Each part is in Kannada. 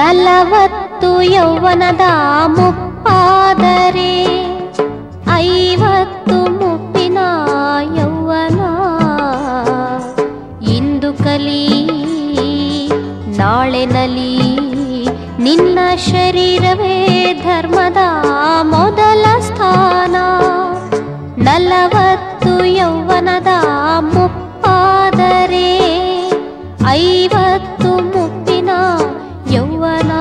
ನಲವತ್ತು ಯೌವನದ ಮುಪ್ಪಾದರೆ ಐವತ್ತು ಮುಪ್ಪಿನ ಯೌವನ ಇಂದು ಕಲಿ ನಾಳೆ ನಲಿ ನಿನ್ನ ಶರೀರವೇ ಧರ್ಮದ ಮೊದಲ ಸ್ಥಾನ ನಲವತ್ತು ಯೌವನದ ಮುಪ್ಪಾದರೆ ಐವತ್ತು ಮುಪ್ಪಿನ ಯೌವನ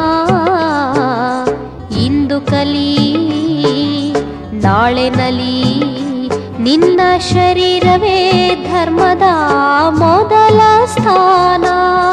ಇಂದು ಕಲಿ ನಾಳೆ ನಲಿ ನಿನ್ನ ಶರೀರವೇ ಧರ್ಮದ ಮೊದಲ ಸ್ಥಾನ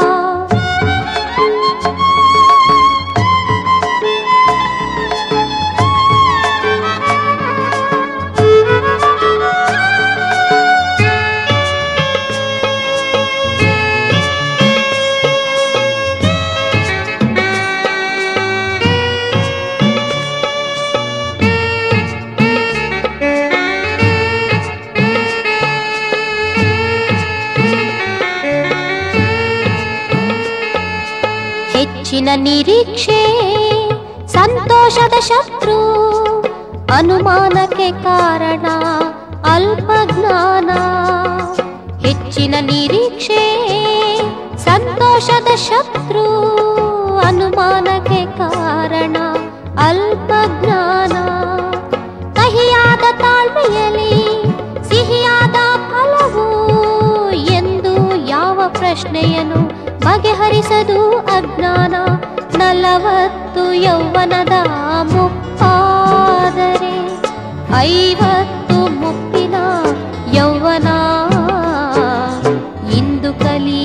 ಹೆಚ್ಚಿನ ನಿರೀಕ್ಷೆ ಸಂತೋಷದ ಶತ್ರು ಅನುಮಾನಕ್ಕೆ ಕಾರಣ ಅಲ್ಪ ಜ್ಞಾನ ಹೆಚ್ಚಿನ ನಿರೀಕ್ಷೆ ಸಂತೋಷದ ಶತ್ರು ಅನುಮಾನಕ್ಕೆ ಕಾರಣ ಅಲ್ಪ ಜ್ಞಾನ ಕಹಿಯಾದ ತಾಳ್ಮೆಯಲ್ಲಿ ಸಿಹಿಯಾದ ಫಲವು ಎಂದು ಯಾವ ಪ್ರಶ್ನೆಯನ್ನು ಬಗೆಹರಿಸದು ಅಜ್ಞಾನ ನಲವತ್ತು ಯೌವನದ ಮುಪ್ಪಾದರೆ ಐವತ್ತು ಮುಪ್ಪಿನ ಯೌವನ ಇಂದು ಕಲಿ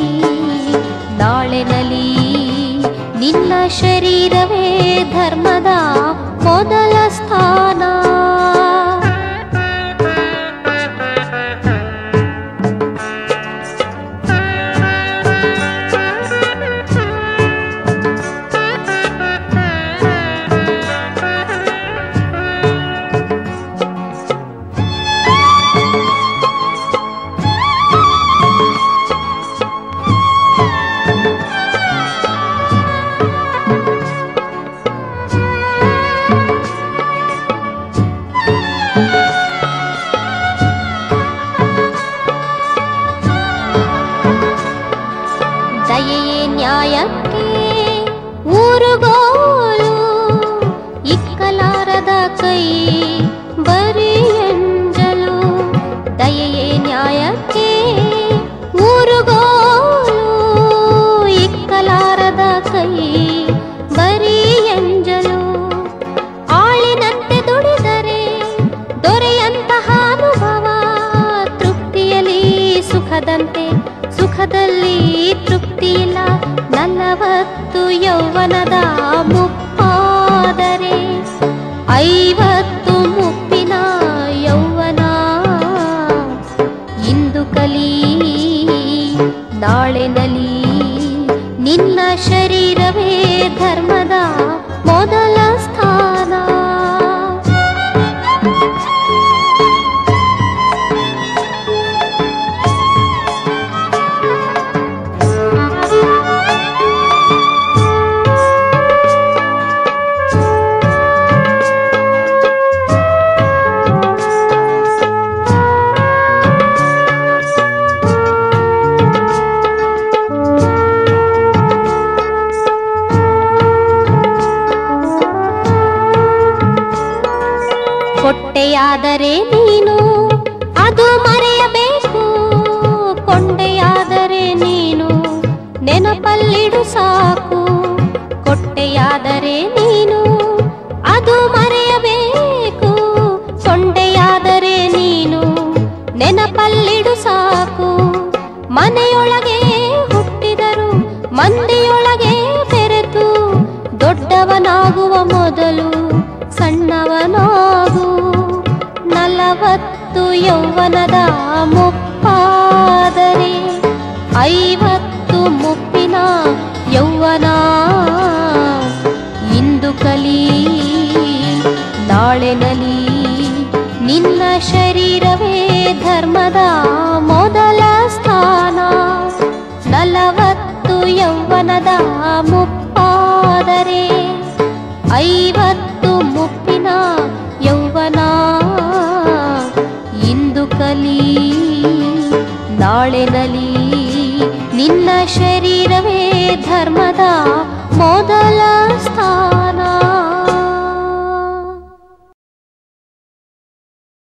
ನಾಳೆ ನಲಿ ನಿನ್ನ ಶರೀರವೇ ಧರ್ಮದ ಮೊದಲ ಸ್ಥಾನ ದಯೆಯೇ ನ್ಯಾಯಕ್ಕೆ ಊರುಗೋಲು ಇಕ್ಕಲಾರದ ಕೈ ಬರೀ ಎಂಜಲು ದಯೆಯೇ ನ್ಯಾಯಕ್ಕೆ ಊರುಗೋಲು ಇಕ್ಕಲಾರದ ಕೈ ಬರೀ ಎಂಜಲು ಆಳಿನಂತೆ ದುಡಿದರೆ ದೊರೆಯಂತಹ ಅನುಭವ ತೃಪ್ತಿಯಲ್ಲಿ ಸುಖದಂತೆ ಸುಖದಲ್ಲಿ ತೃಪ್ತಿ ಇಲ್ಲ ನಲವತ್ತು ಯೌವನದ ಮುಪ್ಪಾದರೆ ಐವತ್ತು ಮುಪ್ಪಿನ ಯೌವನ ಇಂದು ಕಲಿ ನಾಳೆ ನಲಿ ನಿನ್ನ ಶರೀರವೇ ಧರ್ಮದ ಮೊದಲ ಸ್ಥಾನ ಕೊಟ್ಟೆಯಾದರೆ ನೀನು ಅದು ಮರೆಯಬೇಕು ಕೊಂಡೆಯಾದರೆ ನೀನು ನೆನಪಲ್ಲಿಡು ಸಾಕು ಕೊಟ್ಟೆಯಾದರೆ ನೀನು ಅದು ಮರೆಯಬೇಕು ಕೊಂಡೆಯಾದರೆ ನೀನು ನೆನಪಲ್ಲಿಡು ಸಾಕು ಮನೆಯೊಳಗೆ ಹುಟ್ಟಿದರು ಮಂದಿಯೊಳಗೆ ಬೆರೆತು ದೊಡ್ಡವನಾಗುವ ಮೊದಲು ಸಣ್ಣವನಾಗು ನಲವತ್ತು ಯೌವನದ ಮುಪ್ಪಾದರೆ ಐವತ್ತು ಮುಪ್ಪಿನ ಯೌವನ ಇಂದು ಕಲಿ ನಾಳೆ ನಲಿ ನಿನ್ನ ಶರೀರವೇ ಧರ್ಮದ ಮೊದಲ ಸ್ಥಾನ ನಲವತ್ತು ಯೌವನದ ಮುಪ್ಪಾದರೆ ಐವತ್ತು ಮುಪ್ಪಿನ ಯೌವನ ಇಂದು ಕಲಿ ನಾಳೆ ನಲಿ ನಿನ್ನ ಶರೀರವೇ ಧರ್ಮದ ಮೊದಲ ಸ್ಥಾನ